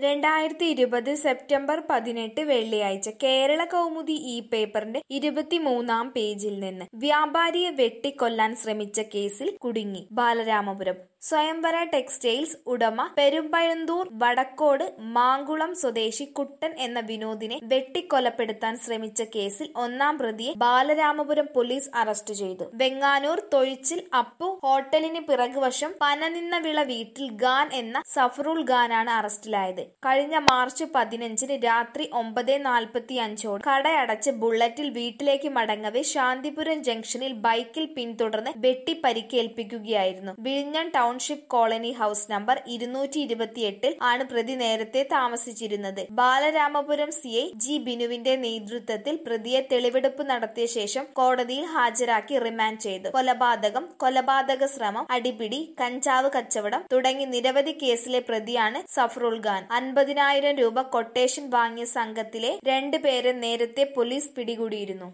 രണ്ടായിരത്തി ഇരുപത് സെപ്റ്റംബർ പതിനെട്ട് വെള്ളിയാഴ്ച കേരള കൗമുദി ഈ പേപ്പറിന്റെ ഇരുപത്തിമൂന്നാം പേജിൽ നിന്ന് വ്യാപാരിയെ വെട്ടിക്കൊല്ലാൻ ശ്രമിച്ച കേസിൽ കുടുങ്ങി ബാലരാമപുരം സ്വയംവര ടെക്സ്റ്റൈൽസ് ഉടമ പെരുമ്പഴന്തൂർ വടക്കോട് മാങ്കുളം സ്വദേശി കുട്ടൻ എന്ന വിനോദിനെ വെട്ടിക്കൊലപ്പെടുത്താൻ ശ്രമിച്ച കേസിൽ ഒന്നാം പ്രതിയെ ബാലരാമപുരം പോലീസ് അറസ്റ്റ് ചെയ്തു വെങ്ങാനൂർ തൊഴിച്ചിൽ അപ്പു ഹോട്ടലിന് പിറകുവശം പനനിന്ന വിള വീട്ടിൽ ഖാൻ എന്ന സഫറുൽ ഖാനാണ് അറസ്റ്റിലായത് കഴിഞ്ഞ മാർച്ച് പതിനഞ്ചിന് രാത്രി ഒമ്പത് നാൽപ്പത്തി അഞ്ചോട് കടയടച്ച് ബുള്ളറ്റിൽ വീട്ടിലേക്ക് മടങ്ങവെ ശാന്തിപുരം ജംഗ്ഷനിൽ ബൈക്കിൽ പിന്തുടർന്ന് വെട്ടി പരിക്കേൽപ്പിക്കുകയായിരുന്നു വിഴിഞ്ഞം ടൗൺഷിപ്പ് കോളനി ഹൌസ് നമ്പർ ഇരുന്നൂറ്റി ഇരുപത്തിയെട്ടിൽ ആണ് പ്രതി നേരത്തെ താമസിച്ചിരുന്നത് ബാലരാമപുരം സി ഐ ജി ബിനുവിന്റെ നേതൃത്വത്തിൽ പ്രതിയെ തെളിവെടുപ്പ് നടത്തിയ ശേഷം കോടതിയിൽ ഹാജരാക്കി റിമാൻഡ് ചെയ്തു കൊലപാതകം കൊലപാതക ശ്രമം അടിപിടി കഞ്ചാവ് കച്ചവടം തുടങ്ങി നിരവധി കേസിലെ പ്രതിയാണ് സഫറുൽ ഖാൻ അൻപതിനായിരം രൂപ കൊട്ടേഷൻ വാങ്ങിയ സംഘത്തിലെ രണ്ട് പേരെ നേരത്തെ പോലീസ് പിടികൂടിയിരുന്നു